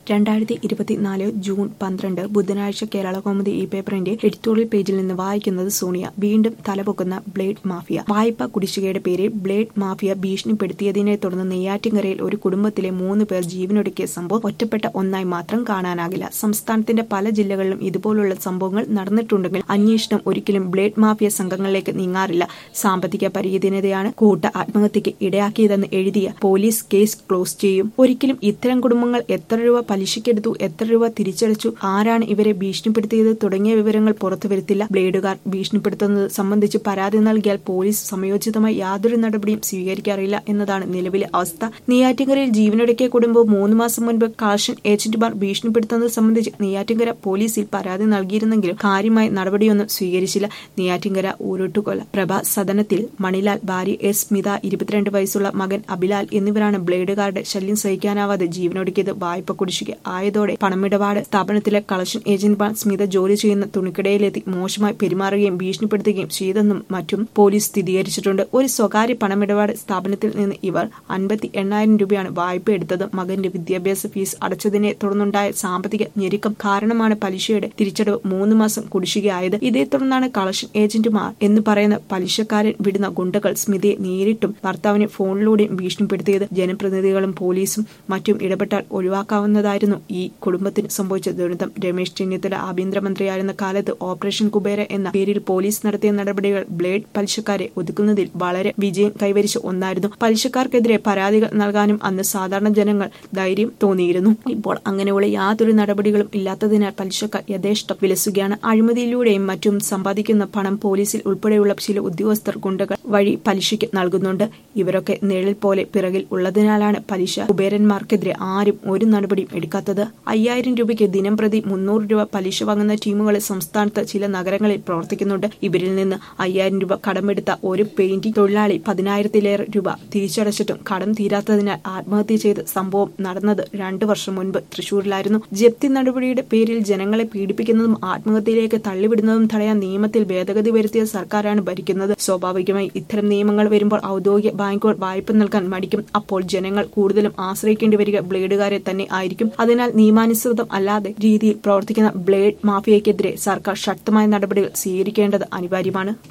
രണ്ടായിരത്തി ഇരുപത്തിനാല് ജൂൺ പന്ത്രണ്ട് ബുധനാഴ്ച കേരള കൗമുദി ഈ പേപ്പറിന്റെ എഡിറ്റോറിയൽ പേജിൽ നിന്ന് വായിക്കുന്നത് സോണിയ വീണ്ടും തലപൊക്കുന്ന ബ്ലേഡ് മാഫിയ വായ്പ കുടിശ്ശികയുടെ പേരിൽ ബ്ലേഡ് മാഫിയ ഭീഷണിപ്പെടുത്തിയതിനെ തുടർന്ന് നെയ്യാറ്റിൻകരയിൽ ഒരു കുടുംബത്തിലെ മൂന്ന് പേർ ജീവനൊടുക്കിയ സംഭവം ഒറ്റപ്പെട്ട ഒന്നായി മാത്രം കാണാനാകില്ല സംസ്ഥാനത്തിന്റെ പല ജില്ലകളിലും ഇതുപോലുള്ള സംഭവങ്ങൾ നടന്നിട്ടുണ്ടെങ്കിൽ അന്വേഷണം ഒരിക്കലും ബ്ലേഡ് മാഫിയ സംഘങ്ങളിലേക്ക് നീങ്ങാറില്ല സാമ്പത്തിക പരിഹിതനതയാണ് കൂട്ട ആത്മഹത്യക്ക് ഇടയാക്കിയതെന്ന് എഴുതിയ പോലീസ് കേസ് ക്ലോസ് ചെയ്യും ഒരിക്കലും ഇത്തരം കുടുംബങ്ങൾ എത്ര രൂപ പലിശയ്ക്കെടുത്തു എത്ര രൂപ തിരിച്ചടച്ചു ആരാണ് ഇവരെ ഭീഷണിപ്പെടുത്തിയത് തുടങ്ങിയ വിവരങ്ങൾ പുറത്തുവരുത്തില്ല ബ്ലേഡുകാർ ഭീഷണിപ്പെടുത്തുന്നത് സംബന്ധിച്ച് പരാതി നൽകിയാൽ പോലീസ് സമയോചിതമായി യാതൊരു നടപടിയും സ്വീകരിക്കാറില്ല എന്നതാണ് നിലവിലെ അവസ്ഥ നെയ്യാറ്റിൻകരയിൽ ജീവനൊടുക്കിയ കുടുംബം മൂന്ന് മാസം മുൻപ് കളക്ഷൻ ഏജന്റുമാർ ഭീഷണിപ്പെടുത്തുന്നത് സംബന്ധിച്ച് നെയ്യാറ്റിൻകര പോലീസിൽ പരാതി നൽകിയിരുന്നെങ്കിലും കാര്യമായ നടപടിയൊന്നും സ്വീകരിച്ചില്ല നെയ്യാറ്റിൻകര ഊരോട്ടുകൊല പ്രഭ സദനത്തിൽ മണിലാൽ ഭാര്യ എസ് സ്മിത ഇരുപത്തിരണ്ട് വയസ്സുള്ള മകൻ അബിലാൽ എന്നിവരാണ് ബ്ലേഡുകാരുടെ ശല്യം സഹിക്കാനാവാതെ ജീവനൊടുക്കിയത് വായ്പ കുടിശ്ശിക ആയതോടെ പണമിടപാട് സ്ഥാപനത്തിലെ കളക്ഷൻ ഏജന്റുമാർ സ്മിത ജോലി ചെയ്യുന്ന തുണിക്കടയിലെത്തി മോശമായി പെരുമാറുകയും ഭീഷണിപ്പെടുത്തുകയും ചെയ്തെന്നും മറ്റും പോലീസ് സ്ഥിരീകരിച്ചിട്ടുണ്ട് ഒരു സ്വകാര്യ പണമിടപാട് സ്ഥാപനത്തിൽ നിന്ന് ഇവർ അൻപത്തി എണ്ണായിരം രൂപയാണ് വായ്പ എടുത്തത് മകന്റെ വിദ്യാഭ്യാസ ഫീസ് അടച്ചതിനെ തുടർന്നുണ്ടായ സാമ്പത്തിക ഞെരുക്കം കാരണമാണ് പലിശയുടെ തിരിച്ചടവ് മൂന്ന് മാസം കുടിശ്ശികയായത് ഇതേ തുടർന്നാണ് കളക്ഷൻ ഏജന്റുമാർ എന്ന് പറയുന്ന പലിശക്കാരൻ വിടുന്ന ഗുണ്ടകൾ സ്മിതയെ നേരിട്ടും ഭർത്താവിനെ ഫോണിലൂടെയും ഭീഷണിപ്പെടുത്തിയത് ജനപ്രതിനിധികളും പോലീസും മറ്റും ഇടപെട്ടാൽ ഒഴിവാക്കാവുന്നതായിരുന്നു ഈ കുടുംബത്തിന് സംഭവിച്ച ദുരന്തം രമേശ് ചെന്നിത്തല ആഭ്യന്തരമന്ത്രിയായിരുന്ന കാലത്ത് ഓപ്പറേഷൻ കുബേര എന്ന പേരിൽ പോലീസ് നടത്തിയ നടപടികൾ ബ്ലേഡ് പലിശക്കാരെ ഒതുക്കുന്നതിൽ വളരെ വിജയം കൈവരിച്ച ഒന്നായിരുന്നു പലിശക്കാർക്കെതിരെ പരാതികൾ നൽകാനും അന്ന് സാധാരണ ജനങ്ങൾ ധൈര്യം തോന്നിയിരുന്നു ഇപ്പോൾ അങ്ങനെയുള്ള യാതൊരു നടപടികളും ഇല്ലാത്തതിനാൽ പലിശക്കാർ യഥേഷ്ടം വിലസുകയാണ് അഴിമതിയിലൂടെയും മറ്റും സമ്പാദിക്കുന്ന പണം പോലീസിൽ ഉൾപ്പെടെയുള്ള ചില ഉദ്യോഗസ്ഥർ ഗുണ്ടകൾ വഴി പലിശയ്ക്ക് നൽകുന്നുണ്ട് ഇവരൊക്കെ നിഴൽ പോലെ പിറകിൽ ഉള്ളതിനാലാണ് പലിശ കുബേരന്മാർക്കെതിരെ ആരും ഒരു നടപടിയും എടുക്കാത്തത് അയ്യായിരം രൂപയ്ക്ക് ദിനം പ്രതി മുന്നൂറ് രൂപ പലിശ വാങ്ങുന്ന ടീമുകൾ സംസ്ഥാനത്ത് ചില നഗരങ്ങളിൽ പ്രവർത്തിക്കുന്നുണ്ട് ഇവരിൽ നിന്ന് അയ്യായിരം രൂപ കടമെടുത്ത ഒരു പെയിന്റിംഗ് തൊഴിലാളി പതിനായിരത്തിലേറെ രൂപ തിരിച്ചടച്ചിട്ടും കടം തീരാത്തതിനാൽ ആത്മഹത്യ ചെയ്ത സംഭവം നടന്നത് രണ്ടു വർഷം മുൻപ് തൃശൂരിലായിരുന്നു ജപ്തി നടപടിയുടെ പേരിൽ ജനങ്ങളെ പീഡിപ്പിക്കുന്നതും ആത്മഹത്യയിലേക്ക് തള്ളിവിടുന്നതും തടയാൻ നിയമത്തിൽ ഭേദഗതി വരുത്തിയ സർക്കാരാണ് ഭരിക്കുന്നത് സ്വാഭാവികമായി ഇത്തരം നിയമങ്ങൾ വരുമ്പോൾ ഔദ്യോഗിക ബാങ്കുകൾ വായ്പ നൽകാൻ മടിക്കും അപ്പോൾ ജനങ്ങൾ കൂടുതലും ആശ്രയിക്കേണ്ടി വരിക ബ്ലേഡുകാരെ തന്നെ ആയിരിക്കും അതിനാൽ നിയമാനുസൃതം അല്ലാതെ രീതിയിൽ പ്രവർത്തിക്കുന്ന ബ്ലേഡ് മാഫിയയ്ക്കെതിരെ സർക്കാർ ശക്തമായ നടപടികൾ സ്വീകരിക്കേണ്ടത് അനിവാര്യമാണ്